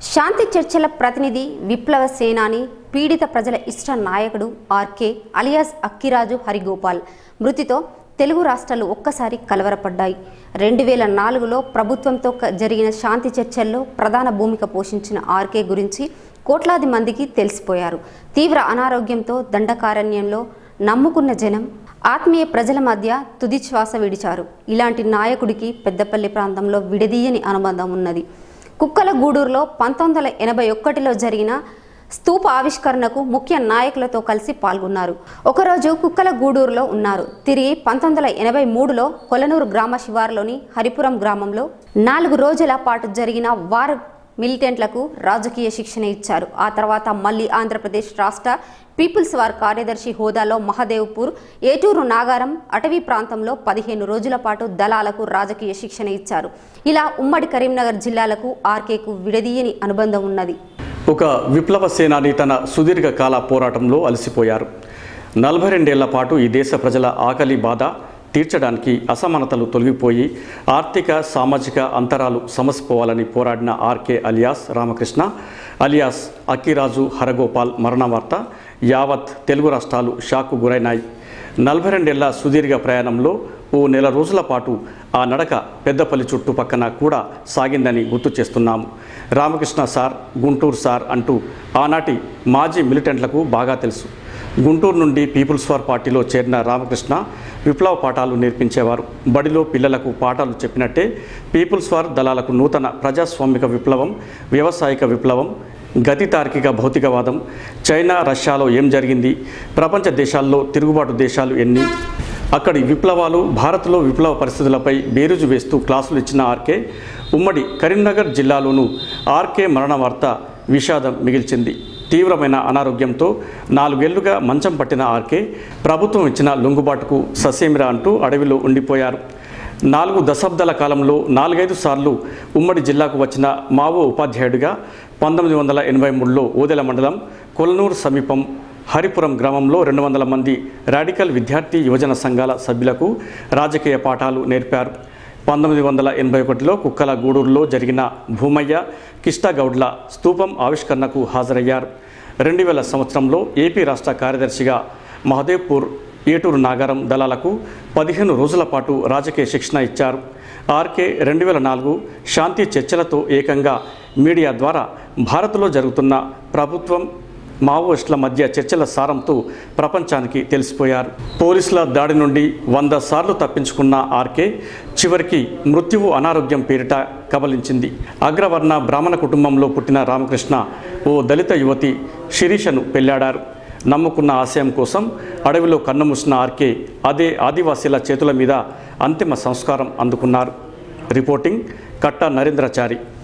శాంతి చర్చల ప్రతినిధి విప్లవ సేనాని పీడిత ప్రజల ఇష్ట నాయకుడు ఆర్కే అలియాస్ అక్కిరాజు హరిగోపాల్ మృతితో తెలుగు రాష్ట్రాలు ఒక్కసారి కలవరపడ్డాయి రెండు వేల నాలుగులో ప్రభుత్వంతో క- జరిగిన శాంతి చర్చల్లో ప్రధాన భూమిక పోషించిన ఆర్కే గురించి కోట్లాది మందికి తెలిసిపోయారు తీవ్ర అనారోగ్యంతో దండకారణ్యంలో నమ్ముకున్న జనం ఆత్మీయ ప్రజల మధ్య తుది శ్వాస విడిచారు ఇలాంటి నాయకుడికి పెద్దపల్లి ప్రాంతంలో విడదీయని అనుబంధం ఉన్నది కుక్కల గూడూరులో పంతొమ్మిది వందల ఎనభై ఒకటిలో జరిగిన స్తూప ఆవిష్కరణకు ముఖ్య నాయకులతో కలిసి పాల్గొన్నారు ఒకరోజు కుక్కల గూడూరులో ఉన్నారు తిరిగి పంతొమ్మిది వందల ఎనభై మూడులో కొలనూరు గ్రామ శివారులోని హరిపురం గ్రామంలో నాలుగు రోజుల పాటు జరిగిన వార్ మిలిటెంట్లకు రాజకీయ శిక్షణ ఇచ్చారు ఆ తర్వాత మళ్ళీ ఆంధ్రప్రదేశ్ రాష్ట్ర పీపుల్స్ వార్ కార్యదర్శి హోదాలో మహదేవ్పూర్ ఏటూరు నాగారం అటవీ ప్రాంతంలో పదిహేను రోజుల పాటు దళాలకు రాజకీయ శిక్షణ ఇచ్చారు ఇలా ఉమ్మడి కరీంనగర్ జిల్లాలకు ఆర్కేకు విడదీయని అనుబంధం ఉన్నది ఒక విప్లవ సేనాని తన సుదీర్ఘ కాల పోరాటంలో అలసిపోయారు నలభై రెండేళ్ల పాటు ఈ దేశ ప్రజల ఆకలి బాధ తీర్చడానికి అసమానతలు తొలగిపోయి ఆర్థిక సామాజిక అంతరాలు సమసిపోవాలని పోరాడిన RK alias Ramakrishna alias Akkiraju Haragopal మరణ వార్త యావత్ తెలుగు రాష్ట్రాలు షాకు గురైనాయి నలభై రెండేళ్ల సుదీర్ఘ ప్రయాణంలో ఓ నెల రోజుల పాటు ఆ నడక పెద్దపల్లి చుట్టుపక్కన కూడా సాగిందని గుర్తు చేస్తున్నాము రామకృష్ణ సార్ గుంటూరు సార్ అంటూ ఆనాటి మాజీ మిలిటెంట్లకు బాగా తెలుసు గుంటూరు నుండి పీపుల్స్ వార్ పార్టీలో చేరిన రామకృష్ణ విప్లవ పాఠాలు నేర్పించేవారు బడిలో పిల్లలకు పాఠాలు చెప్పినట్టే పీపుల్స్ వార్ దళాలకు నూతన ప్రజాస్వామిక విప్లవం వ్యవసాయక విప్లవం గతి తార్కిక భౌతికవాదం చైనా రష్యాలో ఏం జరిగింది ప్రపంచ దేశాల్లో తిరుగుబాటు దేశాలు ఎన్ని అక్కడి విప్లవాలు భారత్లో విప్లవ పరిస్థితులపై బేరుజు వేస్తూ క్లాసులు ఇచ్చిన ఆర్కే ఉమ్మడి కరీంనగర్ జిల్లాలోనూ ఆర్కే మరణ వార్త విషాదం మిగిల్చింది తీవ్రమైన అనారోగ్యంతో నాలుగేళ్లుగా మంచం పట్టిన ఆర్కే ప్రభుత్వం ఇచ్చిన లొంగుబాటుకు ససేమిరా అంటూ అడవిలో ఉండిపోయారు నాలుగు దశాబ్దాల కాలంలో నాలుగైదు సార్లు ఉమ్మడి జిల్లాకు వచ్చిన మావో ఉపాధ్యాయుడిగా పంతొమ్మిది వందల ఎనభై మూడులో ఓదెల మండలం కొలనూరు సమీపం హరిపురం గ్రామంలో రెండు వందల మంది రాడికల్ విద్యార్థి యువజన సంఘాల సభ్యులకు రాజకీయ పాఠాలు నేర్పారు పంతొమ్మిది వందల ఎనభై ఒకటిలో కుక్కల గూడూరులో జరిగిన భూమయ్య కిష్టాగౌడ్ల స్తూపం ఆవిష్కరణకు హాజరయ్యారు రెండు వేల సంవత్సరంలో ఏపీ రాష్ట్ర కార్యదర్శిగా మహదేవ్పూర్ ఏటూరు నాగారం దళాలకు పదిహేను రోజుల పాటు రాజకీయ శిక్షణ ఇచ్చారు ఆర్కే రెండు వేల నాలుగు శాంతి చర్చలతో ఏకంగా మీడియా ద్వారా భారత్లో జరుగుతున్న ప్రభుత్వం మావోయిస్టుల మధ్య చర్చల సారంతో ప్రపంచానికి తెలిసిపోయారు పోలీసుల దాడి నుండి వంద సార్లు తప్పించుకున్న ఆర్కే చివరికి మృత్యువు అనారోగ్యం పేరిట కబలించింది అగ్రవర్ణ బ్రాహ్మణ కుటుంబంలో పుట్టిన రామకృష్ణ ఓ దళిత యువతి శిరీషను పెళ్లాడారు నమ్ముకున్న ఆశయం కోసం అడవిలో కన్నుమూసిన ఆర్కే అదే ఆదివాసీల చేతుల మీద అంతిమ సంస్కారం అందుకున్నారు రిపోర్టింగ్ కట్ట నరేంద్రచారి